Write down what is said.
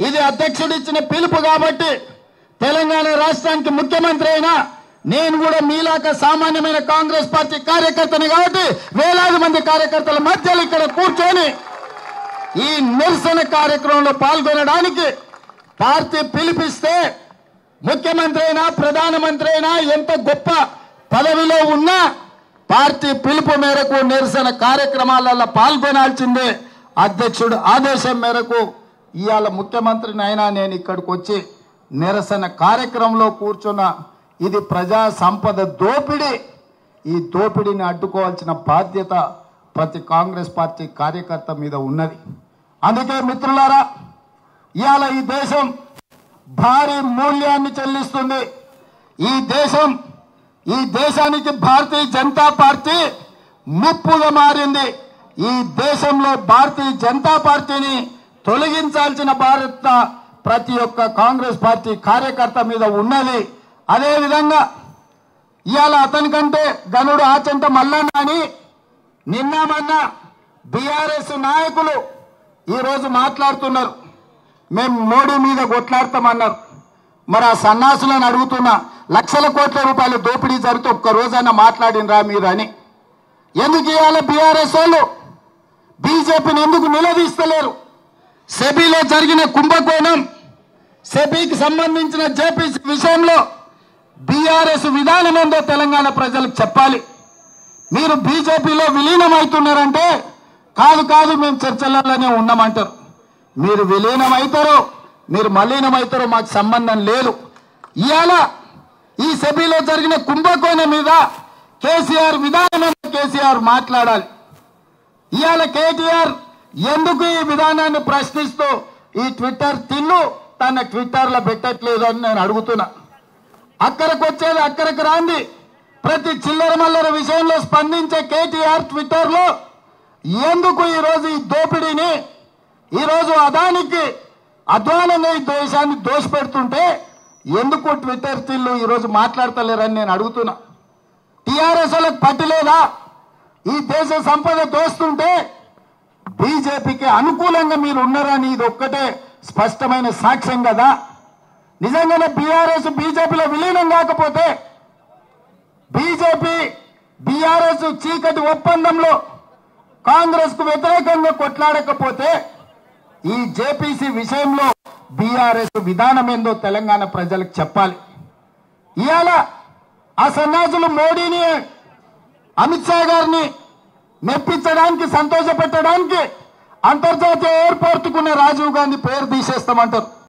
ఇది అధ్యక్షుడు ఇచ్చిన పిలుపు కాబట్టి తెలంగాణ రాష్ట్రానికి ముఖ్యమంత్రి అయినా నేను కూడా మీలాక సామాన్యమైన కాంగ్రెస్ పార్టీ కార్యకర్తని కాబట్టి వేలాది మంది కార్యకర్తల మధ్యలో ఇక్కడ కూర్చొని ఈ నిరసన కార్యక్రమంలో పాల్గొనడానికి పార్టీ పిలిపిస్తే ముఖ్యమంత్రి అయినా ప్రధానమంత్రి అయినా ఎంత గొప్ప పదవిలో ఉన్నా పార్టీ పిలుపు మేరకు నిరసన కార్యక్రమాలలో పాల్గొనాల్సిందే అధ్యక్షుడు ఆదేశం మేరకు ఇవాళ ముఖ్యమంత్రిని అయినా నేను ఇక్కడికి వచ్చి నిరసన కార్యక్రమంలో కూర్చున్న ఇది ప్రజా సంపద దోపిడీ ఈ దోపిడీని అడ్డుకోవాల్సిన బాధ్యత ప్రతి కాంగ్రెస్ పార్టీ కార్యకర్త మీద ఉన్నది అందుకే మిత్రులారా ఇవాళ ఈ దేశం భారీ మూల్యాన్ని చెల్లిస్తుంది ఈ దేశం ఈ దేశానికి భారతీయ జనతా పార్టీ ముప్పుగా మారింది ఈ దేశంలో భారతీయ జనతా పార్టీని తొలగించాల్సిన భారత ప్రతి ఒక్క కాంగ్రెస్ పార్టీ కార్యకర్త మీద ఉన్నది అదేవిధంగా ఇవాళ అతనికంటే గనుడు ఆచంట మల్లన్న అని నిన్న మొన్న బీఆర్ఎస్ నాయకులు ఈరోజు మాట్లాడుతున్నారు మేము మోడీ మీద కొట్లాడతామన్నారు మరి ఆ సన్నాసులను అడుగుతున్నా లక్షల కోట్ల రూపాయల దోపిడీ జరిగితే ఒక్క రోజైనా మాట్లాడినరా మీరు అని ఎందుకు ఇవాళ బీఆర్ఎస్ వాళ్ళు బీజేపీని ఎందుకు నిలదీస్తలేరు సెబీలో జరిగిన కుంభకోణం సెబీకి సంబంధించిన జేపీసీ విషయంలో బీఆర్ఎస్ విధానం ఏందో తెలంగాణ ప్రజలకు చెప్పాలి మీరు బీజేపీలో విలీనమవుతున్నారంటే కాదు కాదు మేము చర్చలలోనే ఉన్నామంటారు మీరు విలీనమవుతారో మీరు మలీనమవుతారో మాకు సంబంధం లేదు ఇవాళ ఈ సభలో జరిగిన కుంభకోణం మీద కేసీఆర్ విధానం కేసీఆర్ మాట్లాడాలి ఇవాళ కేటీఆర్ ఎందుకు ఈ విధానాన్ని ప్రశ్నిస్తూ ఈ ట్విట్టర్ తిన్ను తన ట్విట్టర్లో పెట్టట్లేదు అని నేను అడుగుతున్నా అక్కడికి వచ్చేది అక్కడికి రాంది ప్రతి చిల్లర మల్లర విషయంలో స్పందించే కేటీఆర్ ట్విట్టర్లో ఎందుకు ఈరోజు ఈ దోపిడీని ఈరోజు అదానికి అధ్వానంగా ఈ దేశాన్ని దోషపెడుతుంటే ఎందుకు ట్విట్టర్ తిల్లు ఈరోజు మాట్లాడతలేరని నేను అడుగుతున్నా టీఆర్ఎస్ వాళ్ళకి పట్టలేదా ఈ దేశ సంపద దోస్తుంటే బీజేపీకి అనుకూలంగా మీరు ఉన్నారని ఇది ఒక్కటే స్పష్టమైన సాక్ష్యం కదా నిజంగానే బీఆర్ఎస్ బీజేపీలో విలీనం కాకపోతే బీజేపీ బీఆర్ఎస్ చీకటి ఒప్పందంలో కాంగ్రెస్ కు వ్యతిరేకంగా కొట్లాడకపోతే ఈ జేపీసీ విషయంలో బీఆర్ఎస్ విధానం ఏందో తెలంగాణ ప్రజలకు చెప్పాలి ఇవాళ ఆ సన్యాసులు మోడీని అమిత్ షా గారిని మెప్పించడానికి సంతోషపెట్టడానికి అంతర్జాతీయ ఎయిర్పోర్ట్ కున్న రాజీవ్ గాంధీ పేరు తీసేస్తామంటారు